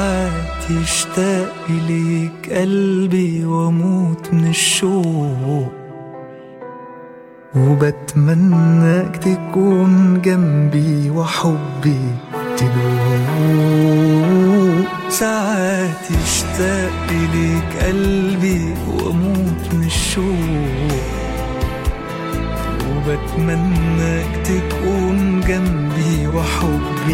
ساعات يشتاق إليك قلبي واموت من الشوق وبتمناك تكون جنبي وحبي تدوق ساعات يشتاق إليك قلبي واموت من الشوق وبتمناك تكون جنبي وحبي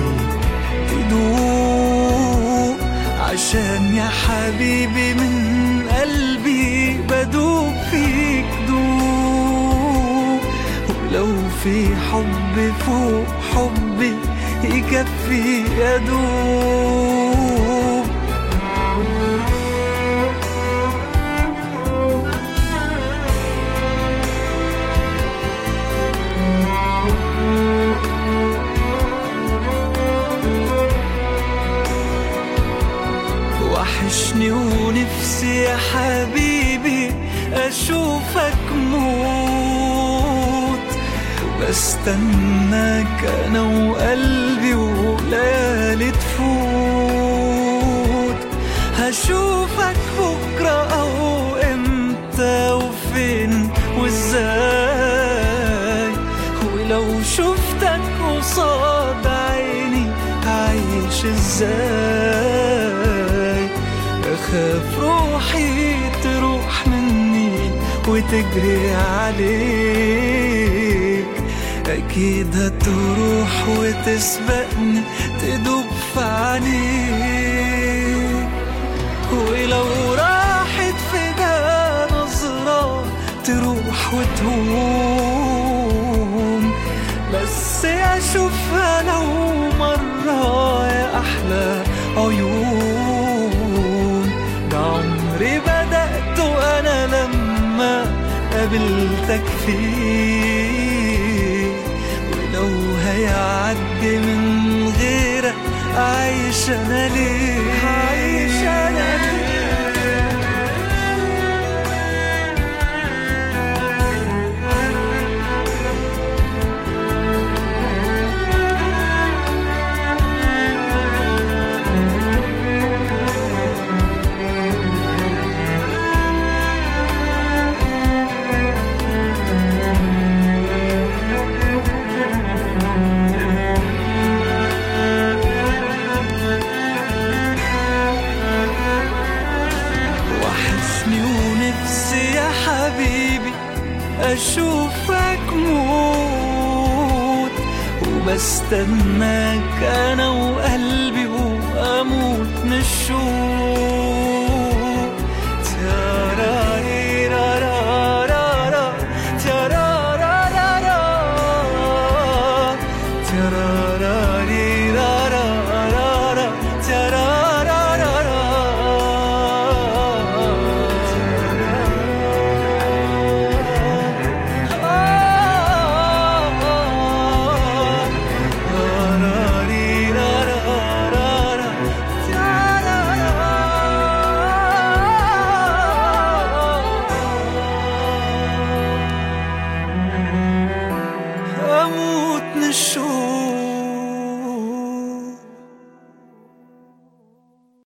تدوق عشان يا حبيبي من قلبي بدوب فيك دوب ولو في حب فوق حبي يكفي يدوب وحشني ونفسي يا حبيبي أشوفك موت بستناك أنا وقلبي وليالي تفوت هشوفك بكرة أو إمتى وفين وإزاي ولو شفتك قصاد عيني هعيش إزاي أخاف روحي تروح مني وتجري عليك أكيد هتروح وتسبقني تدوب في عينيك ولو راحت في ده نظرة تروح وتهون بس أشوفها لو مرة يا أحلى عيون ده عمري بدأته أنا لما قابلتك فيه ولو هيعدي من غيرك عايش أنا ليه عايش أنا ليه وحشني ونفسي يا حبيبي أشوفك موت وبستناك أنا وقلبي وأموت من الشوق